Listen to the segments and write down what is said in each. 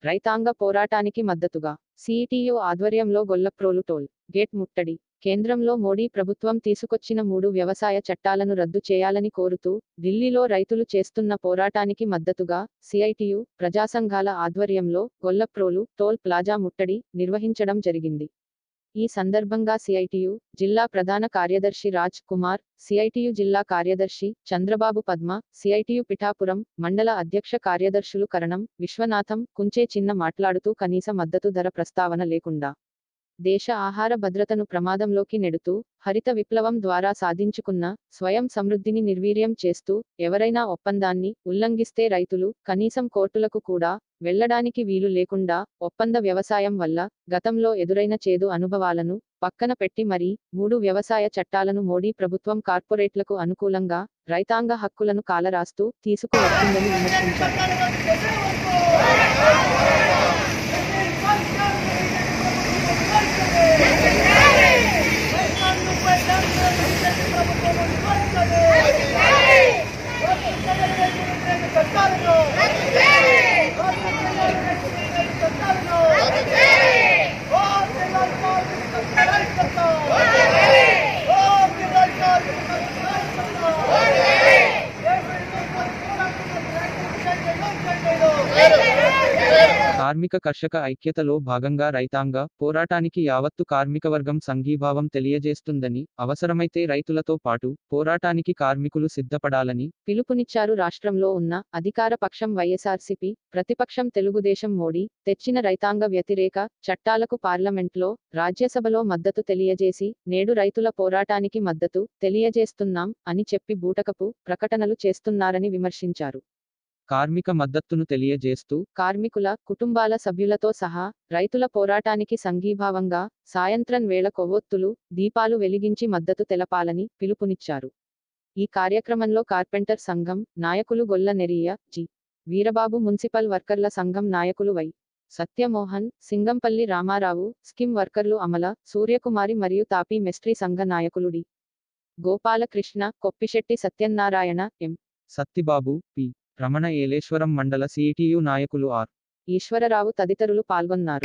రైతాంగ పోరాటానికి మద్దతుగా సిఇటియు ఆధ్వర్యంలో గొల్లప్రోలు టోల్ గేట్ ముట్టడి కేంద్రంలో మోడీ ప్రభుత్వం తీసుకొచ్చిన మూడు వ్యవసాయ చట్టాలను రద్దు చేయాలని కోరుతూ ఢిల్లీలో రైతులు చేస్తున్న పోరాటానికి మద్దతుగా సిఐటియు ప్రజాసంఘాల ఆధ్వర్యంలో గొల్లప్రోలు టోల్ ప్లాజా ముట్టడి నిర్వహించడం జరిగింది ఈ సందర్భంగా సిఐటియు జిల్లా ప్రధాన కార్యదర్శి రాజ్ కుమార్ సిఐటియు జిల్లా కార్యదర్శి చంద్రబాబు పద్మ సిఐటియు పిఠాపురం మండల అధ్యక్ష కార్యదర్శులు కరణం విశ్వనాథం కుంచే చిన్న మాట్లాడుతూ కనీస మద్దతు ధర ప్రస్తావన లేకుండా దేశ ఆహార భద్రతను ప్రమాదంలోకి నెడుతూ హరిత విప్లవం ద్వారా సాధించుకున్న స్వయం సమృద్ధిని నిర్వీర్యం చేస్తూ ఎవరైనా ఒప్పందాన్ని ఉల్లంఘిస్తే రైతులు కనీసం కోర్టులకు కూడా వెళ్లడానికి వీలు లేకుండా ఒప్పంద వ్యవసాయం వల్ల గతంలో ఎదురైన చేదు అనుభవాలను పక్కన పెట్టి మరీ మూడు వ్యవసాయ చట్టాలను మోడీ ప్రభుత్వం కార్పొరేట్లకు అనుకూలంగా రైతాంగ హక్కులను కాలరాస్తూ తీసుకువచ్చిందని విమర్శించారు కార్మిక కర్షక ఐక్యతలో భాగంగా రైతాంగ పోరాటానికి యావత్తు కార్మికవర్గం సంఘీభావం తెలియజేస్తుందని అవసరమైతే రైతులతో పాటు పోరాటానికి కార్మికులు సిద్ధపడాలని పిలుపునిచ్చారు రాష్ట్రంలో ఉన్న అధికార పక్షం వైఎస్ఆర్సీపీ ప్రతిపక్షం తెలుగుదేశం మోడీ తెచ్చిన రైతాంగ వ్యతిరేక చట్టాలకు పార్లమెంట్లో రాజ్యసభలో మద్దతు తెలియజేసి నేడు రైతుల పోరాటానికి మద్దతు తెలియజేస్తున్నాం అని చెప్పి బూటకపు ప్రకటనలు చేస్తున్నారని విమర్శించారు కార్మిక మద్దతును తెలియజేస్తూ కార్మికుల కుటుంబాల సభ్యులతో సహా రైతుల పోరాటానికి సంఘీభావంగా సాయంత్రం వేళ కొవ్వొత్తులు దీపాలు వెలిగించి మద్దతు తెలపాలని పిలుపునిచ్చారు ఈ కార్యక్రమంలో కార్పెంటర్ సంఘం నాయకులు గొల్ల నెరియ జి వీరబాబు మున్సిపల్ వర్కర్ల సంఘం నాయకులు వై సత్యమోహన్ సింగంపల్లి రామారావు స్కిమ్ వర్కర్లు అమల సూర్యకుమారి మరియు తాపీ మెస్ట్రీ సంఘ నాయకులు D Gopalakrishna Koppisetti Satyanarayana M Sattibabu P Ramana Yeleswaram మండల సిటియు నాయకులు ఆర్ ఈశ్వరరావు తదితరులు పాల్గొన్నారు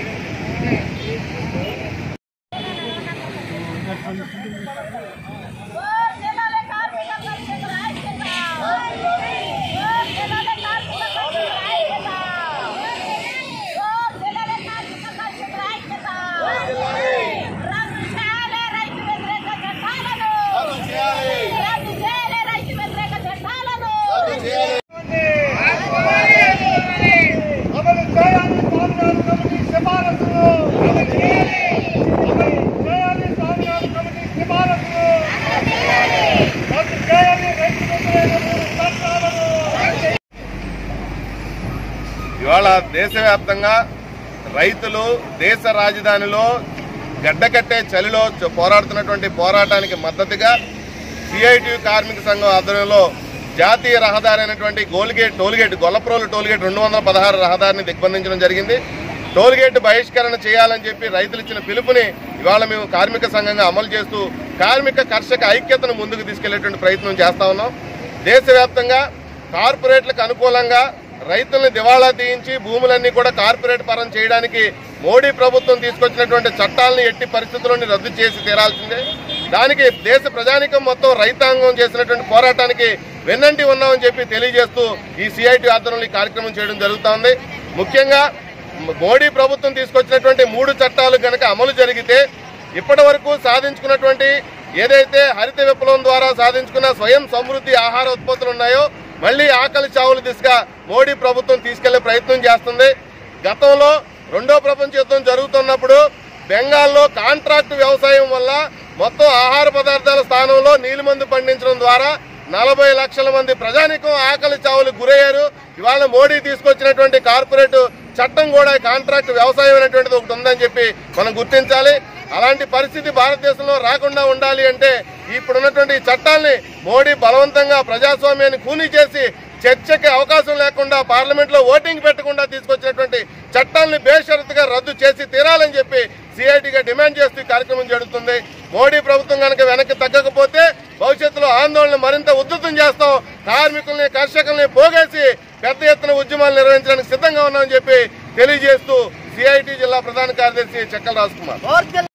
అమలు చేయాలి పాల్గొనాలి కమిటీ సిఫారసులు అమలు చేయాలి అమలు చేయాలి పాల్గొనాలి కమిటీ సిఫారసులు రద్దు చేయాలి రైతు వ్యతిరేక మూడు చట్టాలను ఇవాళ దేశవ్యాప్తంగా రైతులు దేశ రాజధానిలో గడ్డకట్టే చలిలో చ- పోరాడుతున్నటువంటి పోరాటానికి మద్దతుగా సిఐటి కార్మిక సంఘం ఆధ్వర్యంలో జాతీయ రహదారి అయినటువంటి గోల్గేట్ టోల్గేట్ గొల్లప్రోలు టోల్గేట్ రెండు వందల పదహారు రహదారిని దిగ్బంధించడం జరిగింది టోల్గేట్ బహిష్కరణ చేయాలని చెప్పి రైతులు ఇచ్చిన పిలుపుని ఇవాళ మేము కార్మిక సంఘంగా అమలు చేస్తూ కార్మిక కర్షక ఐక్యతను ముందుకు తీసుకెళ్లేటువంటి ప్రయత్నం చేస్తా ఉన్నాం దేశవ్యాప్తంగా కార్పొరేట్లకు అనుకూలంగా రైతుల్ని దివాళా తీయించి భూములన్నీ కూడా కార్పొరేట్ పరం చేయడానికి మోడీ ప్రభుత్వం తీసుకొచ్చినటువంటి చట్టాలను ఎట్టి పరిస్థితుల్లోని రద్దు చేసి తీరాల్సిందే దానికి దేశ ప్రజానికం మొత్తం రైతాంగం చేసినటువంటి పోరాటానికి వెన్నంటి ఉన్నామని చెప్పి తెలియజేస్తూ ఈ సిఐటి ఆధ్వర్యంలో ఈ కార్యక్రమం చేయడం జరుగుతా ఉంది ముఖ్యంగా మోడీ ప్రభుత్వం తీసుకొచ్చినటువంటి మూడు చట్టాలు గనక అమలు జరిగితే ఇప్పటి వరకు సాధించుకున్నటువంటి ఏదైతే హరిత విప్లవం ద్వారా సాధించుకున్న స్వయం సమృద్ధి ఆహార ఉత్పత్తులు ఉన్నాయో మళ్ళీ ఆకలి చావుల దిశగా మోడీ ప్రభుత్వం తీసుకెళ్లే ప్రయత్నం చేస్తుంది గతంలో రెండో ప్రపంచ యుద్ధం జరుగుతున్నప్పుడు బెంగాల్లో కాంట్రాక్ట్ వ్యవసాయం వల్ల మొత్తం ఆహార పదార్థాల స్థానంలో నీలిమందు పండించడం ద్వారా నలభై లక్షల మంది ప్రజానికం ఆకలి చావులు గురయ్యారు ఇవాళ మోడీ తీసుకొచ్చినటువంటి కార్పొరేట్ చట్టం కూడా కాంట్రాక్ట్ వ్యవసాయం అనేటువంటిది ఒకటి ఉందని చెప్పి మనం గుర్తించాలి అలాంటి పరిస్థితి భారతదేశంలో రాకుండా ఉండాలి అంటే ఇప్పుడున్నటువంటి ఈ చట్టాల్ని మోడీ బలవంతంగా ప్రజాస్వామ్యాన్ని కూనీ చేసి చర్చకి అవకాశం లేకుండా పార్లమెంట్ లో ఓటింగ్ పెట్టకుండా తీసుకొచ్చినటువంటి చట్టాన్ని బేషరతుగా రద్దు చేసి తీరాలని చెప్పి సిఐటిగా డిమాండ్ చేస్తూ ఈ కార్యక్రమం జరుగుతుంది మోడీ ప్రభుత్వం కనుక వెనక్కి తగ్గకపోతే భవిష్యత్తులో ఆందోళన మరింత ఉధృతం చేస్తాం కార్మికుల్ని కర్షకుల్ని పోగేసి పెద్ద ఎత్తున ఉద్యమాలు నిర్వహించడానికి సిద్ధంగా ఉన్నామని చెప్పి తెలియజేస్తూ సిఐటి జిల్లా ప్రధాన కార్యదర్శి చెక్కల రాజ్ కుమార్